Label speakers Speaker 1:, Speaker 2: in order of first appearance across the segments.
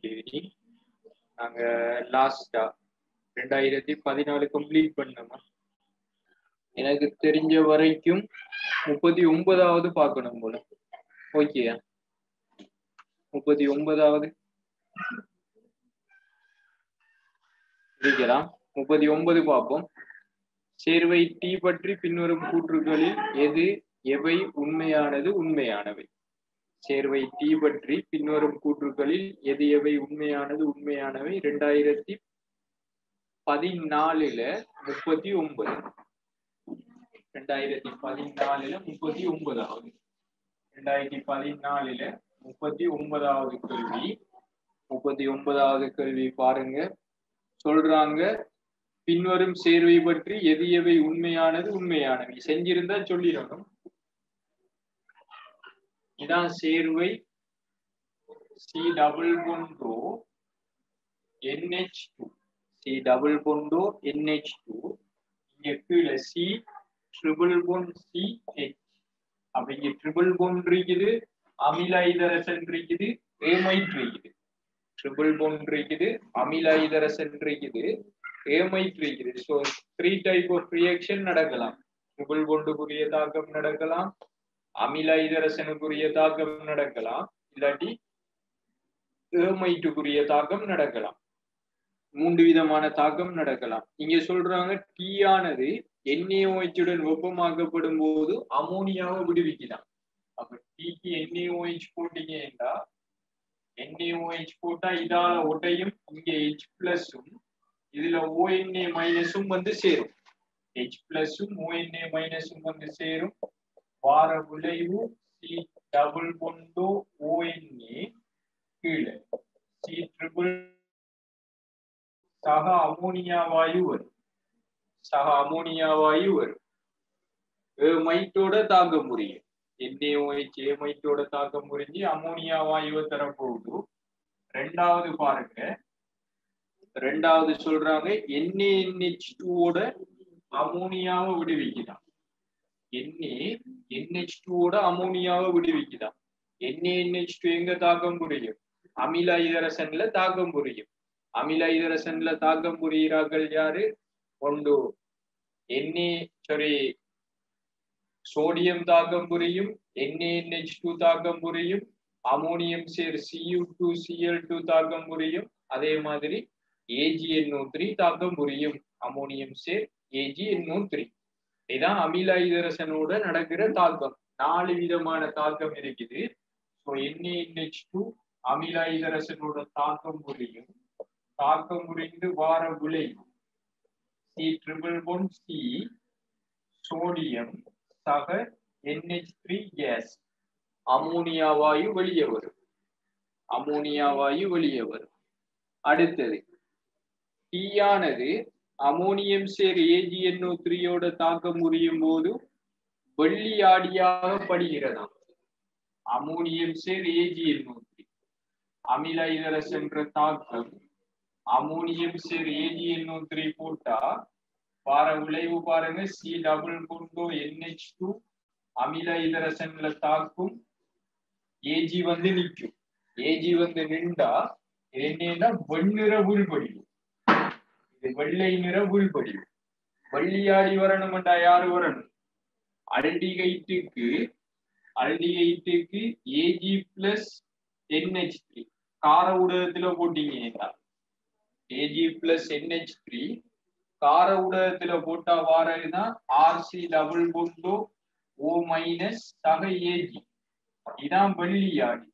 Speaker 1: degree நாங்க லாஸ்டா ரெண்டாயிரத்தி பதினாலு கம்ப்ளீட் பண்ணோமா எனக்கு தெரிஞ்ச வரைக்கும் முப்பத்தி ஒன்பதாவது பார்க்கணும் போல ஓகேயா முப்பத்தி ஒன்பதாவது இருக்கலாம் முப்பத்தி ஒன்பது பார்ப்போம் சேர்வை டி பற்றி பின்வரும் கூற்றுகளில் எது எவை உண்மையானது உண்மையானவை சேர்வை டி பற்றி பின்வரும் கூற்றுகளில் எது எவை உண்மையானது உண்மையானவை ரெண்டாயிரத்தி பதினாலுல முப்பத்தி ஒன்பது ரெண்டாயிரத்தி பதினாலுல முப்பத்தி ஒன்பதாவது ரெண்டாயிரத்தி பதினாலுல முப்பத்தி ஒன்பதாவது கேள்வி முப்பத்தி ஒன்பதாவது கேள்வி பாருங்க சொல்றாங்க பின்வரும் சேர்வை பற்றி எது எவை உண்மையானது உண்மையானவை செஞ்சிருந்தா சொல்லிடணும் இதான் சேர்வை C double bond O NH two C double bond O NH two இங்க கீழே C triple bond C H அப்ப இங்க ட்ரிபிள் பொன் இருக்குது அமில ஐதரசன் இருக்குது ஏமைட் இருக்குது ட்ரிபிள் பொன் இருக்குது அமில ஐதரசன் இருக்குது ஏமைட் இருக்குது so three type of reaction நடக்கலாம் ட்ரிபிள் பொண்டுக்குரிய தாக்கம் நடக்கலாம் அமில ஐதரசனுக்குரிய தாக்கம் நடக்கலாம் இல்லாட்டி ஏமைட்டுக்குரிய தாக்கம் நடக்கலாம் மூன்று விதமான தாக்கம் நடக்கலாம் இங்க சொல்றாங்க டீ ஆனது என்ஏஓஹெச்சுடன் வெப்பமாக்கப்படும் போது அமோனியாவை விடுவிக்கலாம் அப்ப டீக்கு என்ஏஓஹெச் போட்டீங்கன்னா என்ஏஓஹெச் போட்டா இதால ஒட்டையும் இங்க ஹெச் பிளஸும் இதுல ஓஎன்ஏ மைனஸும் வந்து சேரும் ஹெச் பிளஸும் ஓஎன்ஏ மைனஸும் வந்து சேரும் வார விளைவு சி டபுள் பொண்டோ ஓஎன்ஏ கீழே சி ட்ரிபிள் சக அமோனியா வாயு வரும் சக அமோனியா வாயு வரும் மைட்டோட தாக்க முடியும் என்ஏஓஹெச் மைட்டோட தாக்க முடிஞ்சு அமோனியா வாயுவை தரப்போகுது ரெண்டாவது பாருங்க ரெண்டாவது சொல்றாங்க என்ஏஎன்ஹெச் டூவோட அமோனியாவை விடுவிக்குதான் என்ஏ என்ஹெச் டூவோட அமோனியாவை விடுவிக்குதான் என்ஏஎன்ஹெச் டூ எங்க தாக்கம் புரியும் அமில இதரசன்ல தாக்கம் புரியும் அமில இதரசன்ல தாக்கம் புரிகிறார்கள் யாரு ஒன்று என்ஏ சாரி சோடியம் தாக்கம் புரியும் என்ஏஎன்ஹெச் டூ தாக்கம் புரியும் அமோனியம் சேர் சியூ டூ சிஎல் டூ தாக்கம் புரியும் அதே மாதிரி ஏஜிஎன்ஓ த்ரீ தாக்கம் புரியும் அமோனியம் சேர் ஏஜிஎன்ஓ த்ரீ இதான் அமில இதரசனோட நடக்கிற தாக்கம் நாலு விதமான தாக்கம் இருக்குது ஸோ என்ஏஎன்ஹெச் டூ அமில இதரசனோட தாக்கம் புரியும் தாக்கம் புரிந்து வார விளைவு C triple one C sodium சக என்ஹெச் த்ரீ கேஸ் அமோனியா வாயு வெளியே வரும் அமோனியா வாயு வெளியே வரும் அடுத்தது டீயானது அமோனியம் சேர் ஏஜிஎன்ஓ த்ரீயோட தாக்கம் முறியும் போது வெள்ளி ஆடியாக படுகிறதாம் அமோனியம் சேர் ஏஜிஎன்ஓ த்ரீ அமில இதரஸ் என்ற தாக்கம் அமோனியம் சேர் ஏஜிஎன்ஓ த்ரீ போட்டா வார விளைவு பாருங்க C double bond O NH two அமில இதரசன்ல தாக்கும் ஏஜி வந்து நிற்கும் ஏஜி வந்து நின்றா இது என்னன்னா வெண்ணிற உள்படியும் இது வெள்ளை நிற உள்படியும் வெள்ளியாடி வரணும்டா யாரு வரணும் அல்டிகைட்டுக்கு அல்டிகைட்டுக்கு ஏஜி பிளஸ் என்ஹெச் த்ரீ கார ஊடகத்துல போட்டீங்கன்னா ஏஜி பிளஸ் என்ஹெச் த்ரீ கார ஊடகத்துல போட்டா வாரதுதான் RC double bond O O minus சக ஏஜி இதான் வெள்ளியாடி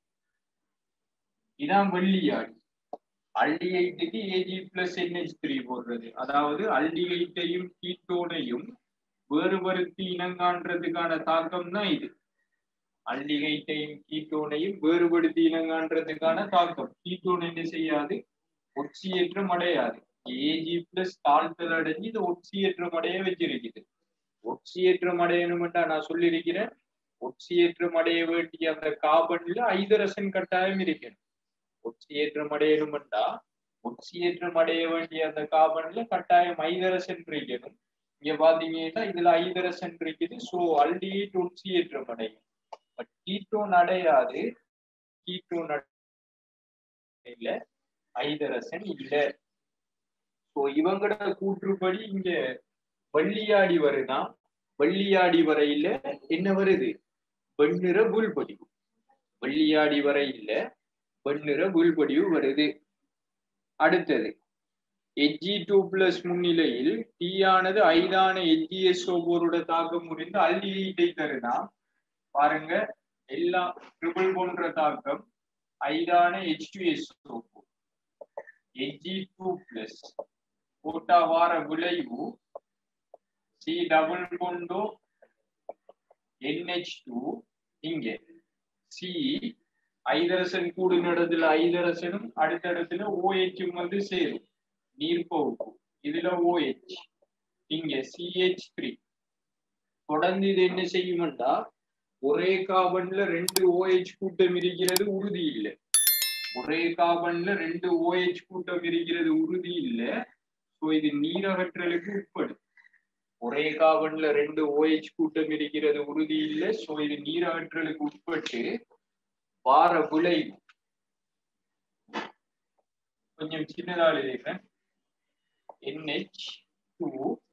Speaker 1: இதான் வெள்ளியாடி அல்டிகைட்டுக்கு ஏஜி பிளஸ் என்ஹெச் த்ரீ போடுறது அதாவது அல்டிகைட்டையும் கீட்டோனையும் வேறுபடுத்தி இனங்காண்றதுக்கான தாக்கம் தான் இது அல்டிகைட்டையும் கீட்டோனையும் வேறுபடுத்தி இனங்காண்றதுக்கான தாக்கம் கீட்டோன் என்ன செய்யாது ஒட்சியேற்றம் அடையாது ஏஜி பிளஸ் தாழ்த்தல் அடைஞ்சு இது ஒட்சியேற்றம் அடைய வச்சிருக்குது ஒட்சியேற்றம் அடையணும்ட்டா நான் சொல்லியிருக்கிறேன் ஒட்சியேற்றம் அடைய வேண்டிய அந்த கார்பன்ல ஐதரசன் கட்டாயம் இருக்கணும் ஒட்சியேற்றம் அடையணும்டா ஒட்சியேற்றம் அடைய வேண்டிய அந்த கார்பன்ல கட்டாயம் ஐதரசன் இருக்கணும் இங்க பாத்தீங்கன்னா இதுல ஐதரசன் இருக்குது சோ அல்டிஹைட் ஒட்சியேற்றம் அடையும் பட் கீட்டோன் அடையாது கீட்டோன் இல்ல ஐதரசன் இல்ல ஸோ இவங்கட கூற்றுப்படி இங்க வெள்ளியாடி வருதா வெள்ளியாடி வரையில என்ன வருது வெண்ணிற புல்படிவு வெள்ளியாடி வரையில வெண்ணிற புல்படிவு வருது அடுத்தது எஜ்ஜி டூ பிளஸ் முன்னிலையில் டி ஆனது ஐதான எஜ்ஜிஎஸ்ஓ போரோட தாக்கம் முடிந்து அல்டிஹைட்டை தருதா பாருங்க எல்லாம் ட்ரிபிள் போன்ற தாக்கம் ஐதான H two SO Hg two plus போட்டா வார விளைவு C double bond O NH two இங்க சி ஐதரசன் கூடு நடத்துல ஐதரசனும் அடுத்த இடத்துல ஓஹெச்சும் வந்து சேரும் நீர்ப்பகுப்பு இதுல ஓஹெச் இங்க சிஹெச் த்ரீ தொடர்ந்து இது என்ன செய்யும்டா ஒரே கார்பன்ல ரெண்டு ஓஹெச் கூட்டம் இருக்கிறது உறுதி இல்லை ஒரே கார்பன்ல ரெண்டு ஓஹெச் கூட்டம் இருக்கிறது உறுதி இல்லை ஸோ இது நீரகற்றலுக்கு உட்படும் ஒரே கார்பன்ல ரெண்டு ஓஹெச் கூட்டம் இருக்கிறது உறுதி இல்லை ஸோ இது நீரகற்றலுக்கு உட்பட்டு வார விளைவு கொஞ்சம் சின்னதா எழுதிக்கிறேன் NH two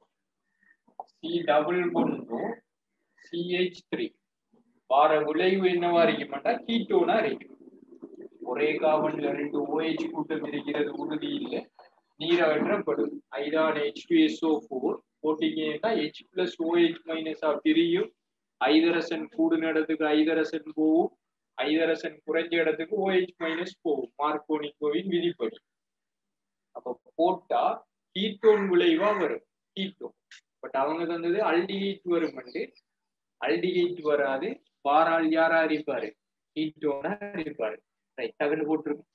Speaker 1: C double bond CH three வார விளைவு என்னவா இருக்க மாட்டா கீட்டோனா இருக்கும் ஒரே கார்பன்ல ரெண்டு ஓஹெச் கூட்டம் இருக்கிறது உறுதி இல்லை நீர் அகற்றப்படும் ஐதான் ஹெச் டூ எஸ்ஓ ஃபோர் போட்டீங்கன்னா ஹெச் பிளஸ் ஓஹெச் மைனஸா பிரியும் ஐதரசன் கூடு இடத்துக்கு ஐதரசன் போகும் ஐதரசன் குறைஞ்ச இடத்துக்கு ஓஹெச் மைனஸ் போகும் மார்க்கோனிக்கோவின் விதிப்படி அப்ப போட்டா கீட்டோன் விளைவா வரும் கீட்டோன் பட் அவங்க தந்தது அல்டிஹைட் வரும் அல்டிஹைட் வராது வாரால் யாரா இருப்பாரு கீட்டோனா இருப்பாரு ரைட் தகடு போட்டிருக்கும்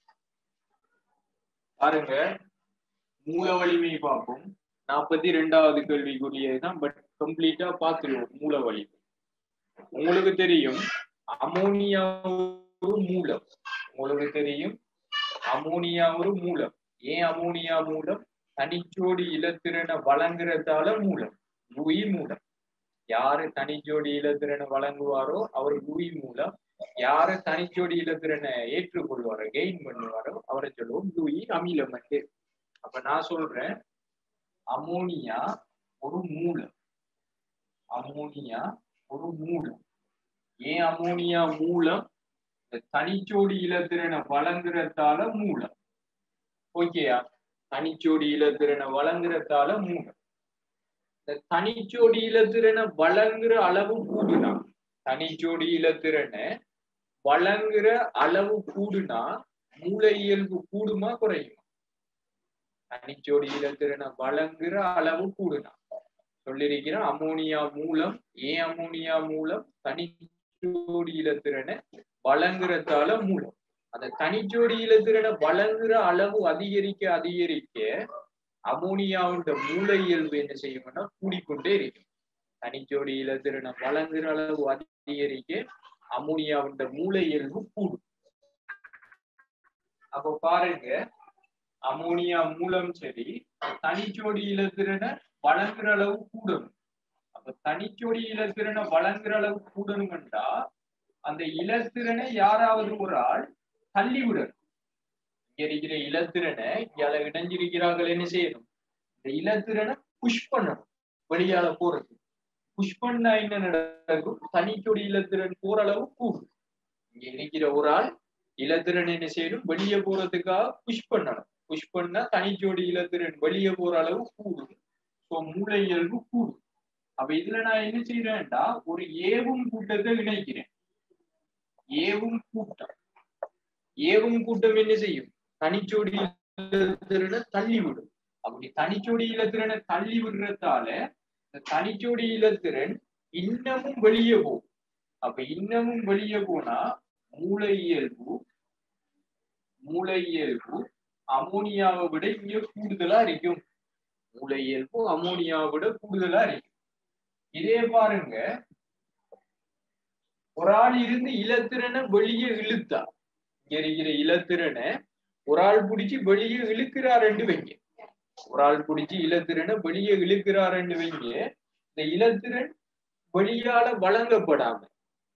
Speaker 1: பாருங்க மூல வலிமை பார்ப்போம் நாற்பத்தி ரெண்டாவது கேள்விக்குரியதுதான் பட் கம்ப்ளீட்டா பார்த்துருவோம் மூல வலிமை உங்களுக்கு தெரியும் அமோனியா ஒரு மூலம் உங்களுக்கு தெரியும் அமோனியா ஒரு மூலம் ஏன் அமோனியா மூலம் தனிச்சோடி இலத்திறனை வழங்குறதால மூலம் லூயி மூலம் யாரு தனிச்சோடி இலத்திறனை வழங்குவாரோ அவர் லூயி மூலம் யாரு தனிச்சோடி இலத்திறனை ஏற்றுக்கொள்வாரோ கெயின் பண்ணுவாரோ அவரை சொல்லுவோம் லூயி அமிலம் அப்ப நான் சொல்றேன் அமோனியா ஒரு மூலம் அமோனியா ஒரு மூலம் ஏன் அமோனியா மூலம் தனிச்சோடி இலத்திறனை வழங்குறதால மூலம் ஓகேயா தனிச்சோடி இலத்திறனை வழங்குறதால மூலம் இந்த தனிச்சோடி இலத்திறனை வழங்குற அளவு கூடுனா தனிச்சோடி இலத்திறனை வழங்குற அளவு கூடுனா மூளை இயல்பு கூடுமா குறையுமா தனிச்சோடி இலத்திறனை வழங்குற அளவு கூடுனா சொல்லியிருக்கிறேன் அமோனியா மூலம் ஏன் அமோனியா மூலம் தனிச்சோடி இலத்திறனை வழங்குறதால மூலம் அந்த தனிச்சோடி இலத்திறனை வழங்குற அளவு அதிகரிக்க அதிகரிக்க அமோனியாவோட மூளை இயல்பு என்ன செய்யும்னா கூடிக்கொண்டே இருக்கும் தனிச்சோடி இலத்திறனை வழங்குற அளவு அதிகரிக்க அமோனியாவோட மூளை இயல்பு கூடும் அப்ப பாருங்க அமோனியா மூலம் சரி தனிச்சோடி இலத்திறனை வழங்குற அளவு கூடணும் அப்ப தனிச்சோடி இலத்திறனை வழங்குற அளவு கூடணும்ன்றா அந்த இலத்திறனை யாராவது ஒரு ஆள் தள்ளி விடணும் இங்க இருக்கிற இலத்திறனை இயால இணைஞ்சிருக்கிறார்கள் என்ன செய்யணும் இந்த இலத்திறனை புஷ் பண்ணணும் வெளியால போறது புஷ் பண்ணா என்ன நடக்கும் தனிச்சொடி இலத்திறன் போற அளவு கூடும் இங்க இருக்கிற ஒரு ஆள் இலத்திறன் என்ன செய்யணும் வெளியே போறதுக்காக புஷ் பண்ணணும் புஷ் பண்ணா தனிச்சோடி இலத்திறன் வெளியே போற அளவு கூடும் ஸோ மூளை இயல்பு கூடும் அப்ப இதுல நான் என்ன செய்யறேன்டா ஒரு ஏவும் கூட்டத்தை இணைக்கிறேன் ஏவும் கூட்டம் ஏவும் கூட்டம் என்ன செய்யும் தனிச்சோடி இலத்திறனை தள்ளி விடும் அப்படி தனிச்சோடி இலத்திறனை தள்ளி விடுறதால இந்த தனிச்சோடி இலத்திறன் இன்னமும் வெளியே போகும் அப்ப இன்னமும் வெளியே போனா மூளை இயல்பு மூளை இயல்பு அமோனியாவை விட இங்க கூடுதலா இருக்கும் மூளை இயல்பு அமோனியாவை விட கூடுதலா இருக்கும் இதே பாருங்க ஒரு ஆள் இருந்து இலத்திறனை வெளியே இழுத்தா இங்க இருக்கிற இலத்திறனை ஒரு ஆள் பிடிச்சி வெளியே இழுக்கிறாருன்னு வைங்க ஒரு ஆள் பிடிச்சி இலத்திறனை வெளியே இழுக்கிறாருன்னு வைங்க இந்த இலத்திறன் வெளியால வழங்கப்படாம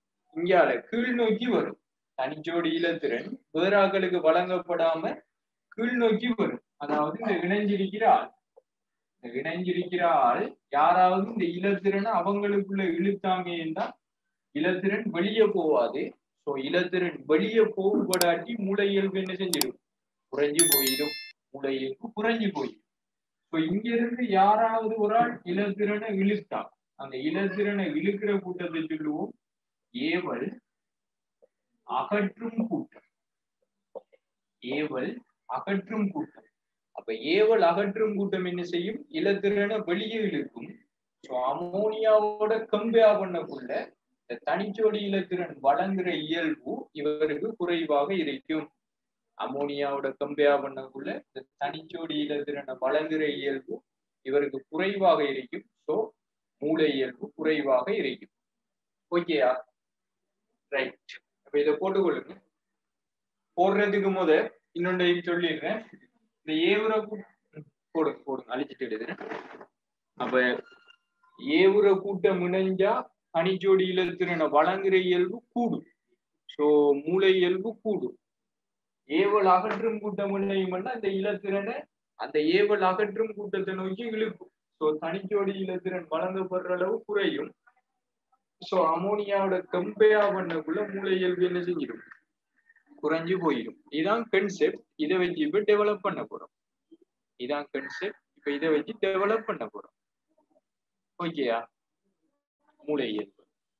Speaker 1: இங்கால கீழ் நோக்கி வரும் தனிச்சோடி இலத்திறன் வேறாக்களுக்கு வழங்கப்படாம கீழ் நோக்கி வரும் அதாவது இந்த இணைஞ்சிருக்கிற ஆள் இந்த இணைஞ்சிருக்கிற ஆள் யாராவது இந்த இலத்திரனை அவங்களுக்குள்ள இழுத்தாங்க என்றால் இலத்திரன் வெளியே போவாது சோ இலத்திரன் வெளியே போகுபடாட்டி மூளை இயல்பு என்ன செஞ்சிடும் குறைஞ்சு போயிடும் மூளை இயல்பு குறைஞ்சு போயிடும் சோ இங்க இருந்து யாராவது ஒரு ஆள் இலத்திரனை இழுத்தா அந்த இலத்திரனை இழுக்கிற கூட்டத்தை சொல்லுவோம் ஏவல் அகற்றும் கூட்டம் ஏவல் அகற்றும் கூட்டம் அப்ப ஏவல் அகற்றும் கூட்டம் என்ன செய்யும் இலத்திரனை வெளியே இழுக்கும் சோ அமோனியாவோட கம்பேர் பண்ணக்குள்ள இந்த தனிச்சோடி இலத்திரன் வழங்குற இயல்பு இவருக்கு குறைவாக இருக்கும் அமோனியாவோட கம்பேர் பண்ணக்குள்ள இந்த தனிச்சோடி இலத்திரனை வழங்குற இயல்பு இவருக்கு குறைவாக இருக்கும் சோ மூளை இயல்பு குறைவாக இருக்கும் ஓகேயா ரைட் அப்ப இதை போட்டுக்கொள்ளுங்க போடுறதுக்கு முத இன்னொன்று சொல்லிடுறேன் இந்த ஏவுர போடுங்க போடுங்க அழிச்சிட்டு எழுதுறேன் அப்ப ஏவுர கூட்டம் இணைஞ்சா அணிஜோடி இலத்திரனை வழங்குற இயல்பு கூடும் சோ மூளை இயல்பு கூடும் ஏவல் அகற்றும் கூட்டம் இணையும்னா இந்த இலத்திரனை அந்த ஏவல் அகற்றும் கூட்டத்தை நோக்கி இழுக்கும் சோ தனிச்சோடி இலத்திரன் வழங்கப்படுற அளவு குறையும் சோ அமோனியாவோட கம்பேர் பண்ணக்குள்ள மூளை இயல்பு என்ன செஞ்சிடும் குறைஞ்சு போயிடும் இதான் கன்செப்ட் இதை வச்சு இப்ப டெவலப் பண்ண போறோம் இதான் கன்செப்ட் இப்ப இதை வச்சு டெவலப் பண்ண போறோம் ஓகேயா மூளை இயல்பு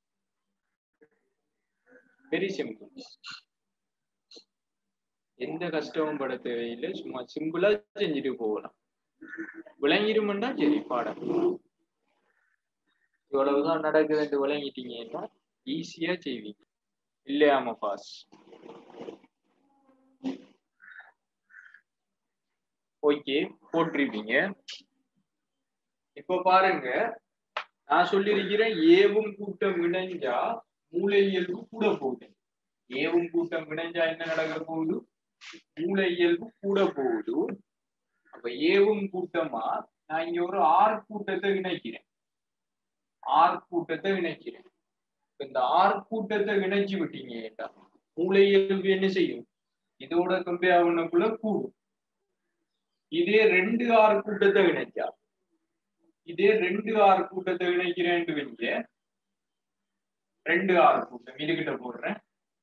Speaker 1: வெரி சிம்பிள் எந்த கஷ்டமும் பட தேவையில்லை சும்மா சிம்பிளா செஞ்சுட்டு போகலாம் விளங்கிருமெண்டா சரி பாடம் இவ்வளவுதான் நடக்குதுன்னு விளங்கிட்டீங்கன்னா ஈஸியா செய்வீங்க இல்லையாம பாஸ் ஓகே போட்டிருப்பீங்க இப்ப பாருங்க நான் சொல்லியிருக்கிறேன் ஏவும் கூட்டம் இணைஞ்சா மூளை இயல்பு கூட போகுது ஏவும் கூட்டம் இணைஞ்சா என்ன நடக்க போகுது மூளை இயல்பு கூட போகுது அப்ப ஏவும் கூட்டமா நான் இங்க ஒரு ஆர் கூட்டத்தை இணைக்கிறேன் ஆர் கூட்டத்தை இணைக்கிறேன் இந்த ஆர் கூட்டத்தை இணைச்சு விட்டீங்க மூளை இயல்பு என்ன செய்யும் இதோட கம்பேர் பண்ணக்குள்ள கூடும் இதே ரெண்டு ஆறு கூட்டத்தை இணைச்சா இதே ரெண்டு ஆறு கூட்டத்தை இணைக்கிறேன் வைங்க ரெண்டு ஆறு கூட்டம் இதுகிட்ட போடுறேன்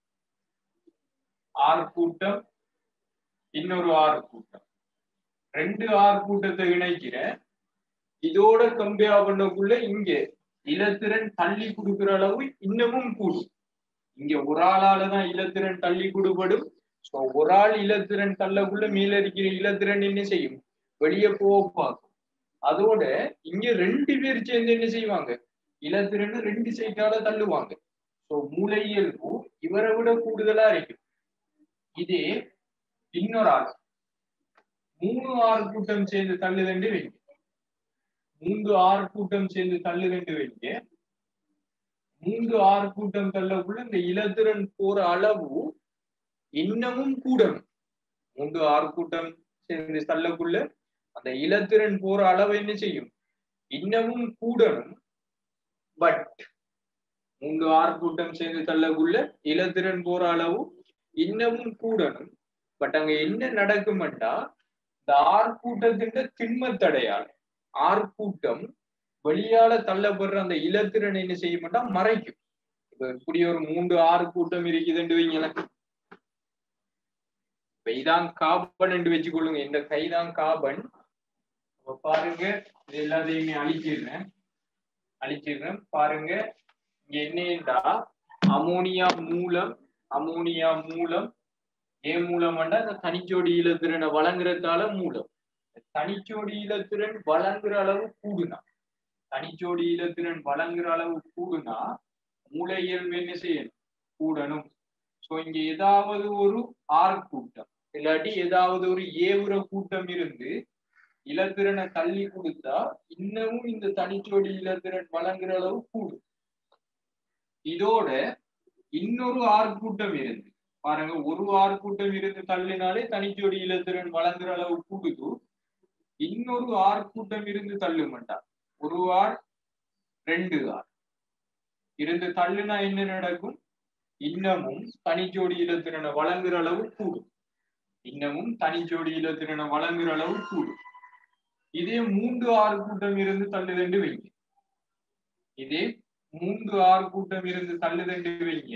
Speaker 1: ஆறு கூட்டம் இன்னொரு ஆறு கூட்டம் ரெண்டு ஆறு கூட்டத்தை இணைக்கிறேன் இதோட கம்பேர் பண்ணக்குள்ள இங்க இலத்திரன் தள்ளி கொடுக்கிற அளவு இன்னமும் கூடும் இங்க ஒரு ஆளாலதான் இலத்திரன் தள்ளி கொடுபடும் சோ ஒரு ஆள் இலத்திரன் தள்ளக்குள்ள மேல இருக்கிற இலத்திரன் என்ன செய்யும் வெளியே போக பார்க்கும் அதோட இங்க ரெண்டு பேர் சேர்ந்து என்ன செய்வாங்க இலத்திரன் ரெண்டு சைட்டால தள்ளுவாங்க சோ மூளையியல்பு இவரை விட கூடுதலா இருக்கும் இதே இன்னொரு ஆள் மூணு ஆறு கூட்டம் சேர்ந்து தள்ளுதண்டு வைங்க மூன்று ஆறு கூட்டம் சேர்ந்து தள்ளுதண்டு வைங்க மூன்று ஆறு கூட்டம் தள்ளக்குள்ள இந்த இலத்திரன் போற அளவு இன்னமும் கூடணும் மூன்று ஆறு கூட்டம் சேர்ந்து தள்ளக்குள்ள அந்த இலத்திரன் போற அளவு என்ன செய்யும் இன்னமும் கூடணும் பட் மூன்று ஆறு கூட்டம் சேர்ந்து தள்ளக்குள்ள இலத்திரன் போற அளவு இன்னமும் கூடணும் பட் அங்க என்ன நடக்கும்டா இந்த ஆறு கூட்டத்தின் திண்மத்தடையால் ஆறு கூட்டம் வெளியால தள்ளப்படுற அந்த இலத்திரன் என்ன செய்ய மாட்டா மறைக்கும் இப்ப இப்படி ஒரு மூன்று ஆறு கூட்டம் இருக்குதுன்னு வைங்களேன் இப்ப இதான் காபன் என்று வச்சுக்கொள்ளுங்க இந்த கைதான் காபன் பாருங்க இது எல்லாத்தையுமே அழிச்சிடுறேன் அழிச்சிடுறேன் பாருங்க இங்க என்னடா அமோனியா மூலம் அமோனியா மூலம் ஏ மூலம்டா இந்த தனிச்சோடி இலத்திரனை வழங்குறதால மூலம் தனிச்சோடி இலத்திரன் வழங்குற அளவு கூடுனா தனிச்சோடி இலத்திரன் வழங்குற அளவு கூடுனா மூளை இயல்பு என்ன செய்யணும் கூடணும் சோ இங்க ஏதாவது ஒரு ஆர் கூட்டம் இல்லாட்டி ஏதாவது ஒரு ஏவுற கூட்டம் இருந்து இலத்திரனை தள்ளி கொடுத்தா இன்னமும் இந்த தனிச்சோடி இலத்திரன் வழங்குற அளவு கூடும் இதோட இன்னொரு ஆர் கூட்டம் இருந்து பாருங்க ஒரு ஆர் கூட்டம் இருந்து தள்ளினாலே தனிச்சோடி இலத்திரன் வழங்குற அளவு கூடுது இன்னொரு ஆர் கூட்டம் இருந்து தள்ளு மாட்டான் ஒரு ஆர் ரெண்டு ஆர் இருந்து தள்ளுனா என்ன நடக்கும் இன்னமும் தனிச்சோடி இலத்திரனை வழங்குற அளவு கூடும் இன்னமும் தனிச்சோடி இலத்திரனை வழங்குற அளவு கூடும் இதே மூன்று ஆறு கூட்டம் இருந்து தள்ளுதண்டு வைங்க இதே மூன்று ஆறு கூட்டம் இருந்து தள்ளுதண்டு வைங்க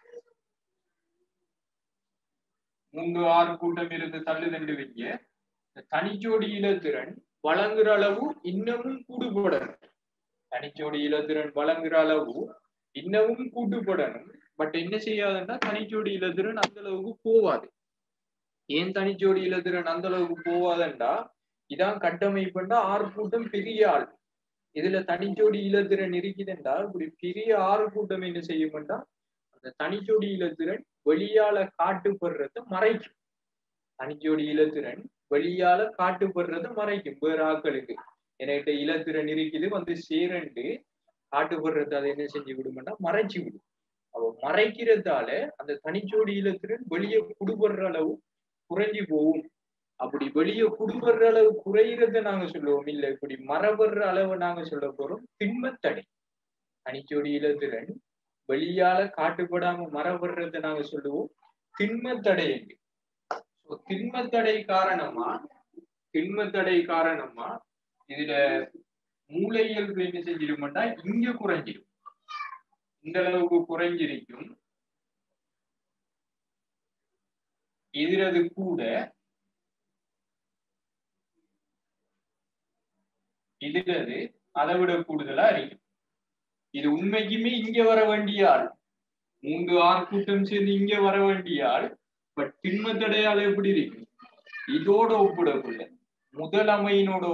Speaker 1: மூன்று ஆறு கூட்டம் இருந்து தள்ளுதண்டு வைங்க இந்த தனிச்சோடி இலத்திறன் வழங்குற அளவு இன்னமும் கூடுபடணும் தனிச்சோடி இலத்திறன் வழங்குற அளவு இன்னமும் கூட்டுப்படணும் பட் என்ன செய்யாதுன்னா தனிச்சோடி இலத்திறன் அந்த அளவுக்கு போவாது ஏன் தனிச்சோடி இலத்திறன் அந்த அளவுக்கு போவாதண்டா இதான் கட்டமைப்புண்டா ஆறு கூட்டம் பெரிய ஆள் இதுல தனிச்சோடி இலத்திறன் இருக்குதுண்டா இப்படி பெரிய ஆறு கூட்டம் என்ன செய்யும்டா அந்த தனிச்சோடி இலத்திறன் வெளியால காட்டுப்படுறத மறைக்கும் தனிச்சோடி இலத்திறன் வெளியால காட்டுப்படுறத மறைக்கும் வேற ஆட்களுக்கு என்கிட்ட இலத்திறன் இருக்குது வந்து சேரண்டு காட்டுப்படுறது அதை என்ன செஞ்சு விடுமெண்டா மறைச்சு விடும் அவ மறைக்கிறதால அந்த தனிச்சோடி இலத்திறன் வெளியே குடுபடுற அளவு குறைஞ்சி போகும் அப்படி வெளியே குடுபடுற அளவு குறையிறத நாங்க சொல்லுவோம் இல்ல இப்படி மரபடுற அளவு நாங்க சொல்ல போறோம் திண்மத்தடை தனிச்சோடி இலத்திறன் வெளியால காட்டுப்படாம மரபடுறத நாங்க சொல்லுவோம் திண்மத்தடை என்று திண்மத்தடை காரணமா திண்மத்தடை காரணமா இதுல மூளையியல்பு என்ன செஞ்சிருமாட்டா இங்க குறைஞ்சிடும் இந்த அளவுக்கு குறைஞ்சிருக்கும் எதிரது கூட எதிரது அதை விட கூடுதலா இருக்கும் இது உண்மைக்குமே இங்க வர வேண்டிய ஆள் மூன்று ஆறு கூட்டம் சேர்ந்து இங்க வர வேண்டிய ஆள் பட் திண்மத்தடையால் எப்படி இருக்கு இதோட ஒப்பிடக்குள்ள முதல் அமையினோட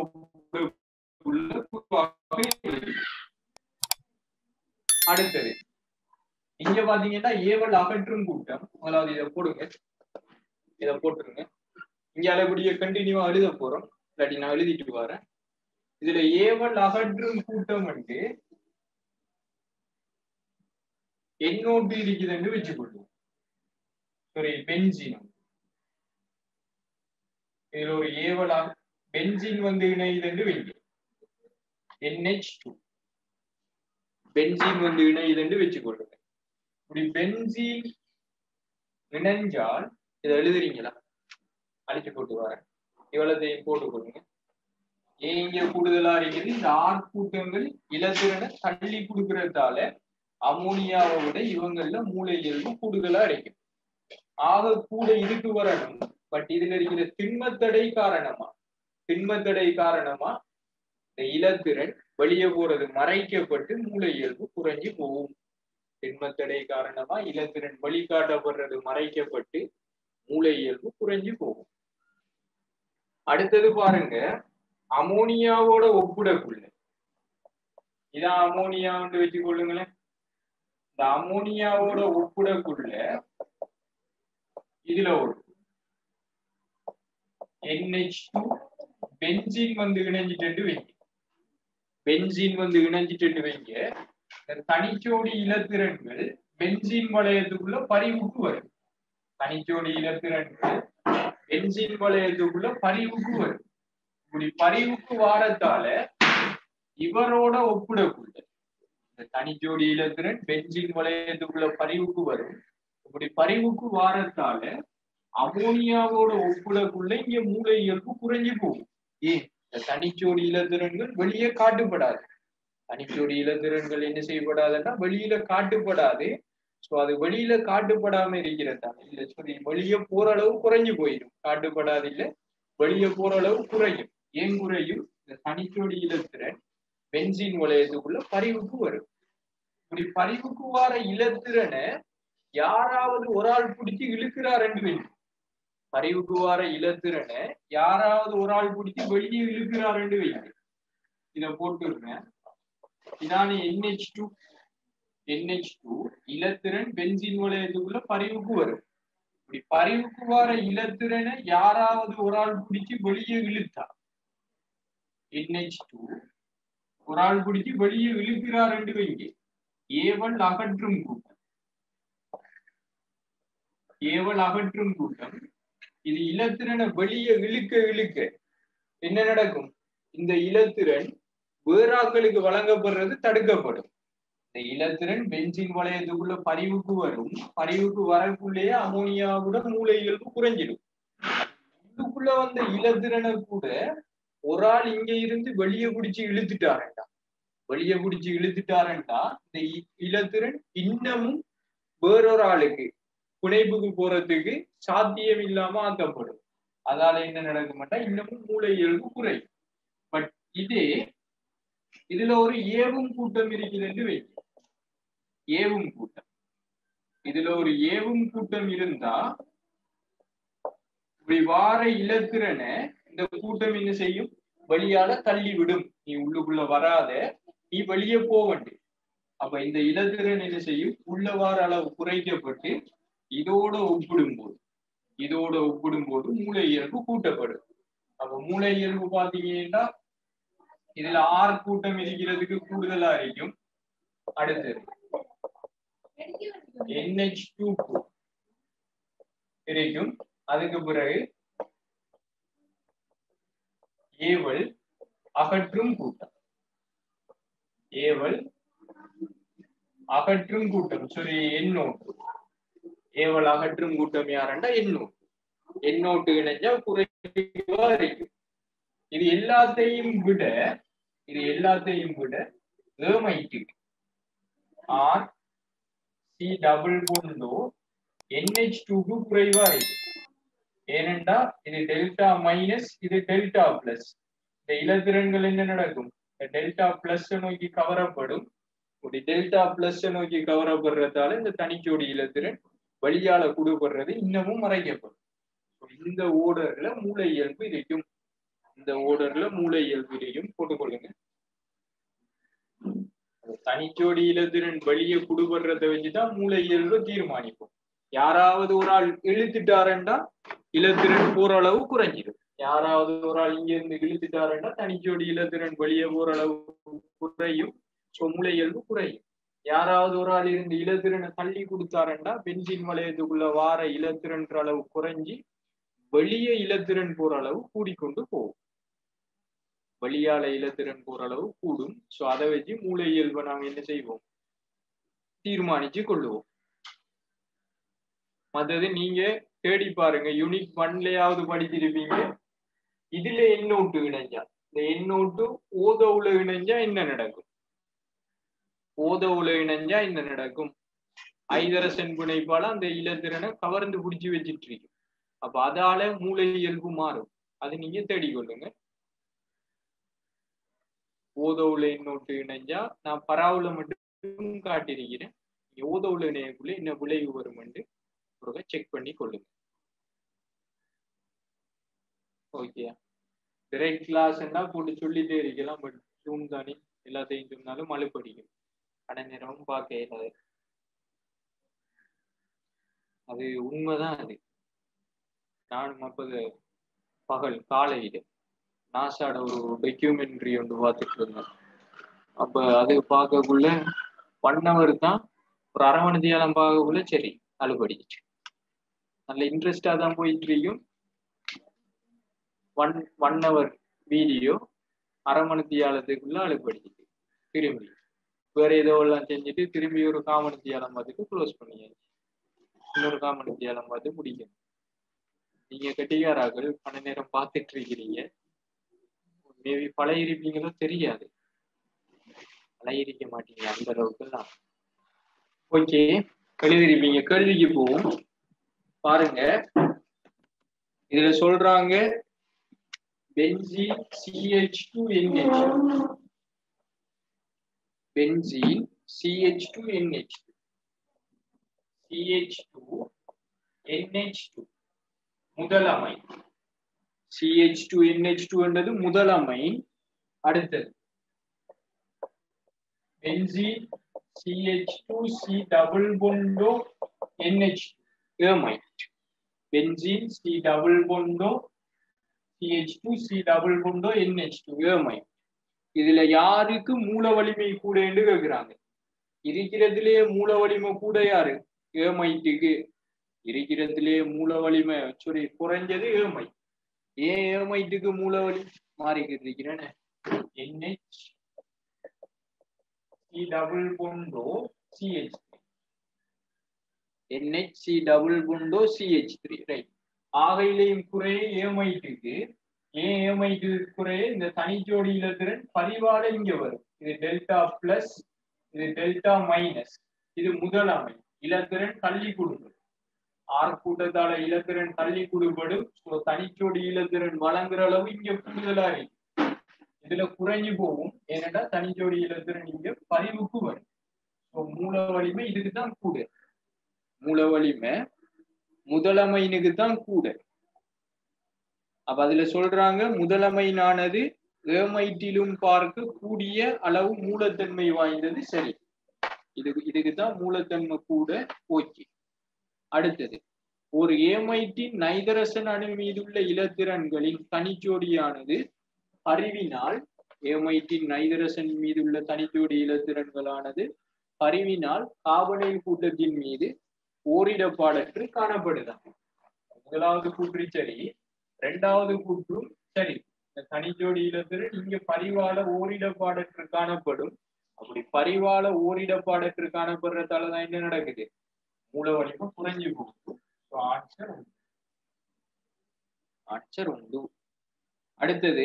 Speaker 1: அடுத்தது இங்க பாத்தீங்கன்னா ஏவல் அகற்றும் கூட்டம் முதலாவது இதை போடுங்க இதை போட்டுருங்க இங்க அளவுடைய கண்டினியூவா எழுத போறோம் இல்லாட்டி நான் எழுதிட்டு வரேன் இதுல ஏவல் அகற்றும் கூட்டம் வந்து என்னோட்டு இருக்குதுன்னு வச்சுக்கொள்ளும் சரி பென்சினம் இதுல ஒரு ஏவலா பென்சின் வந்து இணையுதுன்னு வைங்க என்ஹெச் டூ பென்சின் வந்து இணையுதுன்னு வச்சுக்கொள்ளுங்க இப்படி பென்சின் இணைஞ்சால் இதை எழுதுறீங்களா அழிச்சு போட்டு வரேன் இவ்வளத்தையும் போட்டுக்கொள்ளுங்க ஏன் இங்க கூடுதலா இருக்குது இந்த ஆர் கூட்டங்கள் இலத்திரனை தள்ளி கொடுக்கறதால அமோனியாவை விட இவங்கள்ல மூளை இயல்பு கூடுதலா இருக்கும் ஆக கூட இதுக்கு வரணும் பட் இதுல இருக்கிற திண்மத்தடை காரணமா திண்மத்தடை காரணமா இந்த இலத்திரன் வெளியே போறது மறைக்கப்பட்டு மூளை இயல்பு குறைஞ்சு போகும் திண்மத்தடை காரணமா இலத்திரன் வழிகாட்டப்படுறது மறைக்கப்பட்டு மூளை இயல்பு குறைஞ்சு போகும் அடுத்தது பாருங்க அமோனியாவோட ஒப்பிடக்குள்ள இதான் அமோனியான்னு வச்சு கொள்ளுங்களேன் இந்த அமோனியாவோட ஒப்பிடக்குள்ள இதுல ஒரு என்ஹெச் டூ பென்சின் வந்து இணைஞ்சிட்டு வைங்க பென்சின் வந்து இணைஞ்சிட்டு வைங்க இந்த தனிச்சோடி இலத்திரன்கள் பென்சின் வளையத்துக்குள்ள பரிவுக்கு வரும் தனிச்சோடி இலத்திரன்கள் பென்சின் வளையத்துக்குள்ள பரிவுக்கு வரும் இப்படி பரிவுக்கு வாரத்தால இவரோட ஒப்பிடக்குள்ள இந்த தனிச்சோடி இலத்திரன் பென்சின் வளையத்துக்குள்ள பரிவுக்கு வரும் இப்படி பரிவுக்கு வாரத்தால அமோனியாவோட ஒப்பிடக்குள்ள இங்க மூளை இயல்பு குறைஞ்சு போகும் ஏன் இந்த தனிச்சோடி இலத்திரன்கள் வெளியே காட்டுப்படாது தனிச்சோடி இலத்திரன்கள் என்ன செய்யப்படாதுன்னா வெளியில காட்டுப்படாது சோ அது வெளியில காட்டுப்படாம இருக்கிறதா இல்ல சரி வெளியே போற அளவு குறைஞ்சு போயிடும் காட்டுப்படாது இல்ல வெளியே போற அளவு குறையும் ஏன் குறையும் இந்த தனிச்சோடி இலத்திரன் பென்சின் வளையத்துக்குள்ள பரிவுக்கு வரும் இப்படி பரிவுக்கு வார இலத்திரனை யாராவது ஒரு ஆள் பிடிச்சி இழுக்கிறாருன்னு வைங்க பரிவுக்கு வார இலத்திரனை யாராவது ஒரு ஆள் பிடிச்சி வெளியே இழுக்கிறாருன்னு வைங்க இத போட்டுருங்க இதான என்ஹெச் டூ என்ஹெச் டூ இலத்திரன் பென்சின் வளையத்துக்குள்ள பரிவுக்கு வரும் இப்படி பரிவுக்கு வர இலத்திரனை யாராவது ஒரு ஆள் பிடிச்சி வெளியே இழுத்தா என்ஹெச் டூ ஒரு ஆள் பிடிச்சி வெளியே இழுக்கிறாருன்னு வைங்க ஏவல் அகற்றும் கூட்டம் ஏவல் அகற்றும் கூட்டம் இது இலத்திரனை வெளியே இழுக்க இழுக்க என்ன நடக்கும் இந்த இலத்திரன் வேறாக்களுக்கு வழங்கப்படுறது தடுக்கப்படும் இந்த இலத்திரன் பென்சின் வளையத்துக்குள்ள பரிவுக்கு வரும் பரிவுக்கு வரக்குள்ளேயே அமோனியாவோட மூளை இயல்பு குறைஞ்சிடும் உள்ளுக்குள்ள வந்த இலத்திரனை கூட ஒரு ஆள் இங்க இருந்து வெளியே பிடிச்சு இழுத்துட்டாரண்டா வெளியே பிடிச்சு இழுத்துட்டாரண்டா இந்த இ- இலத்திரன் இன்னமும் வேறொரு ஆளுக்கு புனைப்புக்கு போறதுக்கு சாத்தியம் இல்லாம ஆக்கப்படும் அதால என்ன நடக்குமாட்டா இன்னமும் மூளை இயல்பு குறையும் பட் இதே இதுல ஒரு ஏவும் கூட்டம் இருக்குதுன்னு வைங்க ஏவும் கூட்டம் இதுல ஒரு ஏவும் கூட்டம் இருந்தா இப்படி வார இலத்திரனை இந்த கூட்டம் என்ன செய்யும் வெளியால தள்ளி விடும் நீ உள்ளுக்குள்ள வராத நீ வெளியே போக வேண்டிய அப்ப இந்த இலத்திரன் என்ன செய்யும் உள்ள வார அளவு குறைக்கப்பட்டு இதோட ஒப்பிடும்போது இதோட ஒப்பிடும்போது மூளை இயல்பு கூட்டப்படும் அப்ப மூளை இயல்பு பாத்தீங்கன்னா இதுல ஆறு கூட்டம் இருக்கிறதுக்கு கூடுதலா இருக்கும் அடுத்தது NH டூ இருக்கும் அதுக்கு பிறகு ஏவல் அகற்றும் கூட்டம் ஏவல் அகற்றும் கூட்டம் சரி எண்ணோட்டு ஏவல் அகற்றும் கூட்டம் யாருன்னா எண்ணோட்டு எண்ணோட்டு இணைஞ்சா குறைவா இருக்கும் இது எல்லாத்தையும் விட இது எல்லாத்தையும் விட ஏமைட்டுக்கு R C double bond O NH டூக்கு குறைவா இருக்கு ஏனென்றா இது டெல்டா மைனஸ் இது டெல்டா பிளஸ் இந்த இலத்திரன்கள் என்ன நடக்கும் இந்த டெல்டா பிளஸ் நோக்கி கவரப்படும் ஒரு டெல்டா பிளஸ் நோக்கி கவரப்படுறதால இந்த தனிச்சோடி இலத்திரன் வழியால குடுபடுறது இன்னமும் மறைக்கப்படும் So, இந்த ஓடர்ல மூளை இயல்பு இருக்கும் இந்த ஓடர்ல மூளை இயல்பு இருக்கும் போட்டுக்கொள்ளுங்க தனிச்சோடி இலத்திரன் வெளியே குடுபடுறத வச்சுதான் மூளை இயல்பு தீர்மானிப்போம் யாராவது ஒரு ஆள் இழுத்துட்டாருண்டா இலத்திரன் போற அளவு குறைஞ்சிடும் யாராவது ஒரு ஆள் இங்க இருந்து இழுத்துட்டாருண்டா தனிச்சோடி இலத்திரன் வெளியே போற அளவு குறையும் சோ மூளை இயல்பு குறையும் யாராவது ஒரு ஆள் இருந்து இலத்திரனை தள்ளி கொடுத்தாருண்டா பென்சின் வளையத்துக்குள்ள வார இலத்திரன்ற அளவு குறைஞ்சி வெளியே இலத்திரன் போற அளவு கூடிக்கொண்டு போகும் வெளியால இலத்திரன் போற அளவு கூடும் சோ அதை வச்சு மூளை இயல்பை நாங்க என்ன செய்வோம் தீர்மானிச்சு கொள்ளுவோம் மற்றது நீங்க தேடி பாருங்க யூனிட் ஒன்லயாவது படிச்சிருப்பீங்க இதுல எண்ணோட்டு இணைஞ்சா இந்த எண்ணோட்டு ஓதவுல இணைஞ்சா என்ன நடக்கும் ஓதவுல இணைஞ்சா என்ன நடக்கும் ஐதரசன் பிணைப்பால அந்த இலத்திரனை கவர்ந்து பிடிச்சு வச்சிட்டு இருக்கு அப்ப அதால மூளை இயல்பு மாறும் அது நீங்க தேடிக்கொள்ளுங்க ஓதவுல எண்ணோட்டு இணைஞ்சா நான் பராவுல மட்டும் காட்டியிருக்கிறேன் நீங்க ஓதவுல இணையக்குள்ள என்ன விளைவு வருமென்று ஒரு செக் பண்ணி கொள்ளுங்க ஓகே டிரெக்ட் கிளாஸ் என்ன போட்டு சொல்லிட்டே இருக்கலாம் பட் ஜூம் தானே எல்லாத்தையும் சொன்னாலும் மழுப்படிக்கும் அடை நேரமும் பார்க்க இயலாது அது உண்மைதான் அது நானும் அப்போது பகல் காலையில நாசாட ஒரு டாக்குமெண்ட்ரி ஒன்று பார்த்துட்டு இருந்தேன் அப்ப அது பார்க்கக்குள்ள ஒன் ஹவர் தான் ஒரு அரை மணி தியாலம் பார்க்கக்குள்ள சரி அழுபடிச்சு நல்ல இன்ட்ரெஸ்டா தான் போயிட்டு இருக்கும் ஒன் ஒன் ஹவர் வீடியோ அரை மணி தியாலத்துக்குள்ள அழுபடிச்சு திரும்பி வேற ஏதோ எல்லாம் செஞ்சுட்டு திரும்பி ஒரு காமணி தியாலம் பார்த்துட்டு க்ளோஸ் பண்ணியாச்சு இன்னொரு காமணி தியாலம் பார்த்து முடிக்கணும் நீங்க கட்டிகாராக்கள் பல நேரம் பார்த்துட்டு இருக்கிறீங்க மேபி பழையிருப்பீங்களோ தெரியாது பழையிருக்க மாட்டீங்க அந்த அளவுக்கு எல்லாம் ஓகே எழுதிருப்பீங்க கேள்விக்கு போவோம் பாருங்க இதுல சொல்றாங்க benzene CH two NH benzene CH two NH CH two NH two முதலமை சிஹெச் டூ என்ஹெச் டூ என்றது முதலமை அடுத்தது benzene CH two C double bond O NH amide benzene C double பொண்டோ CH two C double bond O NH two amide இதுல யாருக்கு மூல வலிமை கூட என்று கேக்குறாங்க இருக்கிறதுலயே மூல வலிமை கூட யாரு ஏமைட்டுக்கு இருக்கிறதுலயே மூல வலிமை சாரி குறைஞ்சது ஏமை ஏன் ஏமைட்டுக்கு மூல வலி மாறிக்கிட்டு இருக்கிறேன்னு NH C double பொண்டோ CH NHC double bond CH3 right ஆகையிலையும் குறைய ஏமைட்டுக்கு ஏன் ஏமைட்டு குறைய இந்த தனிச்சோடி இலத்திரன் பதிவால இங்க வரும் இது டெல்டா பிளஸ் இது டெல்டா மைனஸ் இது முதல் அமை இலத்திரன் தள்ளி கொடுக்கும் ஆர் கூட்டத்தால இலத்திரன் தள்ளி கொடுபடும் ஸோ தனிச்சோடி இலத்திரன் வழங்குற அளவு இங்க கூடுதலா இருக்கு இதுல குறைஞ்சு போகும் ஏன்னா தனிச்சோடி இலத்திரன் இங்க பதிவுக்கு வரும் ஸோ மூல வலிமை இதுக்கு தான் கூட மூல வலிமை முதலமைனுக்கு தான் கூட அப்ப அதுல சொல்றாங்க முதலமைனானது ஏமைட்டிலும் பார்க்க கூடிய அளவு மூலத்தன்மை வாய்ந்தது சரி இதுக்கு இதுக்கு தான் மூலத்தன்மை கூட ஓகே அடுத்தது ஒரு ஏமைட்டின் நைதரசன் அணு மீதுள்ள இலத்திரன்களின் தனிச்சோடியானது அறிவினால் ஏமைட்டின் நைதரசன் மீதுள்ள தனிச்சோடி இலத்திரன்களானது அறிவினால் காபனைல் கூட்டத்தின் மீது ஓரிடப்பாடற்று காணப்படுதான் முதலாவது கூற்று சரி இரண்டாவது கூற்றும் சரி இந்த தனிஜோடி இலத்திரன் இங்க பரிவால ஓரிடப்பாடற்று காணப்படும் அப்படி பரிவால ஓரிடப்பாடற்று காணப்படுறதாலதான் என்ன நடக்குது மூல வலிமை குறைஞ்சு போகுது ஆன்சர் உண்டு ஆன்சர் உண்டு அடுத்தது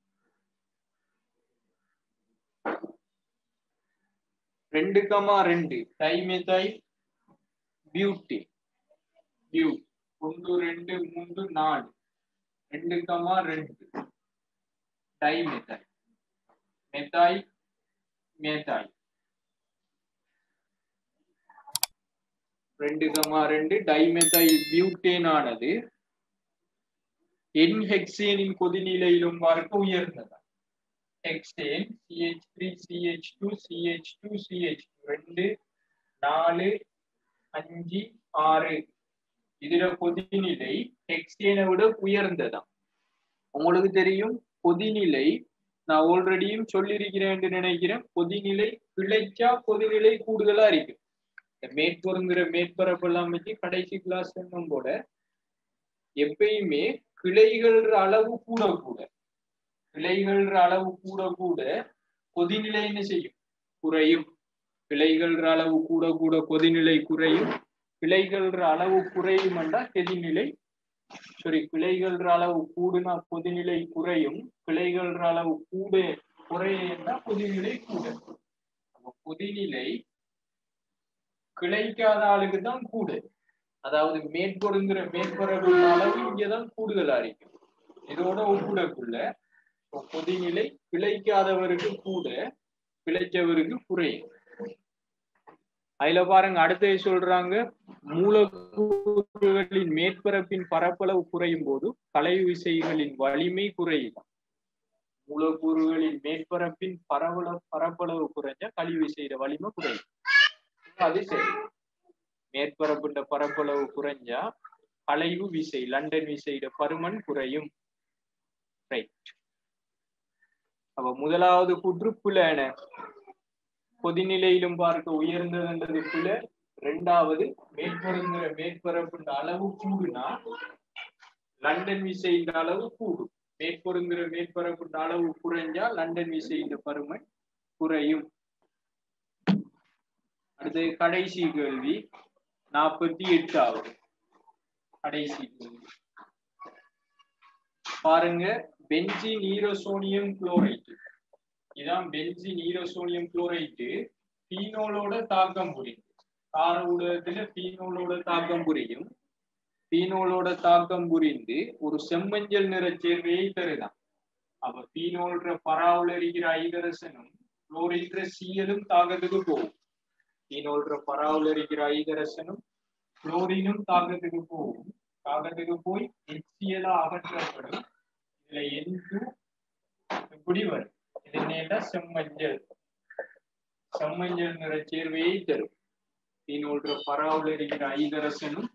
Speaker 1: ரெண்டு கமா ரெண்டு டைமெதாய் பியூட்டி பியூ ஒன்று ரெண்டு மூன்று நாலு ரெண்டு கமா ரெண்டு டை மெத்தாய் மெத்தாய் மேத்தாய் ரெண்டு கமா ரெண்டு டைமெத்தாய் பியூட்டேன் ஆனது என் ஹெக்சேனின் கொதிநிலையிலும் பார்க்க உயர்ந்ததா hexane CH three CH two CH two CH ரெண்டு நாலு அஞ்சு ஆறு இதுல கொதிநிலை ஹெக்சேனை விட உயர்ந்ததாம் உங்களுக்கு தெரியும் கொதிநிலை நான் ஆல்ரெடியும் சொல்லியிருக்கிறேன் என்று நினைக்கிறேன் கொதிநிலை கிளைச்சா கொதிநிலை கூடுதலா இருக்கு இந்த மேற்பொருங்கிற மேற்பரப்பு எல்லாம் வச்சு கடைசி கிளாஸ் சொன்னும் போல எப்பயுமே கிளைகள் அளவு கூட கூட கிளைகள் அளவு கூட கூட கொதிநிலை என்ன செய்யும் குறையும் கிளைகள் அளவு கூட கூட கொதிநிலை குறையும் கிளைகள் அளவு குறையும் என்றால் கொதிநிலை சாரி கிளைகள் அளவு கூடுனா கொதிநிலை குறையும் கிளைகள் அளவு கூட குறைய என்றால் கொதிநிலை கூட கொதிநிலை கிளைக்காத ஆளுக்கு தான் கூட அதாவது மேற்பொருங்கிற மேற்பரப்பு அளவு இங்கதான் கூடுதலா இருக்கும் இதோட ஒப்பிடக்குள்ள கொதிநிலை பிழைக்காதவருக்கு கூட பிழைச்சவருக்கு குறையும் அதுல பாருங்க அடுத்தது சொல்றாங்க மூலக்கூறுகளின் மேற்பரப்பின் பரப்பளவு குறையும் போது கலை விசைகளின் வலிமை குறையும் மூலக்கூறுகளின் மேற்பரப்பின் பரவள பரப்பளவு குறைஞ்சா கழிவு விசையிட வலிமை குறையும் அது சரி மேற்பரப்புண்ட பரப்பளவு குறைஞ்சா அலைவு விசை லண்டன் விசையிட பருமன் குறையும் ரைட் அப்ப முதலாவது கூற்று புலன கொதிநிலையிலும் பார்க்க உயர்ந்ததுன்றது புல ரெண்டாவது மேற்பொருங்கிற மேற்பரப்புண்ட அளவு கூடுனா லண்டன் விசையின் அளவு கூடும் மேற்பொருங்கிற மேற்பரப்புண்ட அளவு குறைஞ்சா லண்டன் விசையின் பருமன் குறையும் அடுத்து கடைசி கேள்வி நாற்பத்தி எட்டாவது கடைசி கேள்வி பாருங்க பென்சின் ஈரோசோனியம் குளோரைட்டு இதான் பென்சின் ஈரோசோனியம் குளோரைட்டு பீனோலோட தாக்கம் புரியும் கார ஊடகத்துல பீனோலோட தாக்கம் புரியும் பீனோலோட தாக்கம் புரிந்து ஒரு செம்மஞ்சள் நிற சேர்வையை தருதான் அப்ப பீனோல்ற பராவுல இருக்கிற ஐதரசனும் குளோரின்ற சீயலும் தாக்கத்துக்கு போகும் பீனோல்ற பராவுல இருக்கிற ஐதரசனும் குளோரினும் தாக்கத்துக்கு போகும் தாக்கத்துக்கு போய் எச்சியலா அகற்றப்படும் இதுல என் டூ இப்படி வரும் இது நேட்டா செம்மஞ்சள் செம்மஞ்சள் நிற சேர்வையை தரும் பீனோல்ற பராவுல இருக்கிற ஐதரசனும்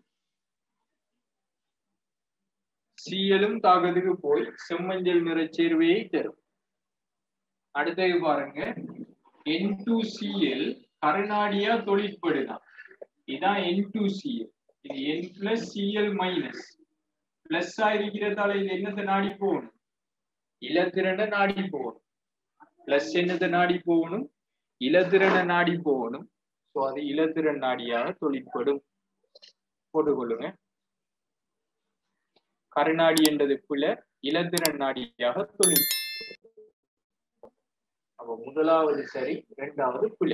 Speaker 1: சீயலும் தாக்கத்துக்கு போய் செம்மஞ்சள் நிற சேர்வையை தரும் அடுத்தது பாருங்க என் டூ சிஎல் கருநாடியா தொழிற்படுதான் இதான் என் டூ சிஎல் இது N plus CL minus plus இருக்கிறதால இது என்னத்தை நாடி போகணும் இலத்திரண்ட நாடி போகணும் பிளஸ் என்னத்தை நாடி போகணும் இலத்திரனை நாடி போகணும் ஸோ அது இலத்திரன் நாடியாக தொழிற்படும் போட்டுக்கொள்ளுங்க கருநாடி என்றது பிழை இலந்திரன் நாடியாக தொழில் அப்ப முதலாவது சரி இரண்டாவது பிழை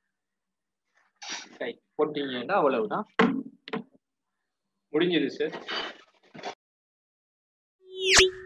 Speaker 1: சரி போட்டீங்கன்னா அவ்வளவுதான் முடிஞ்சது சார்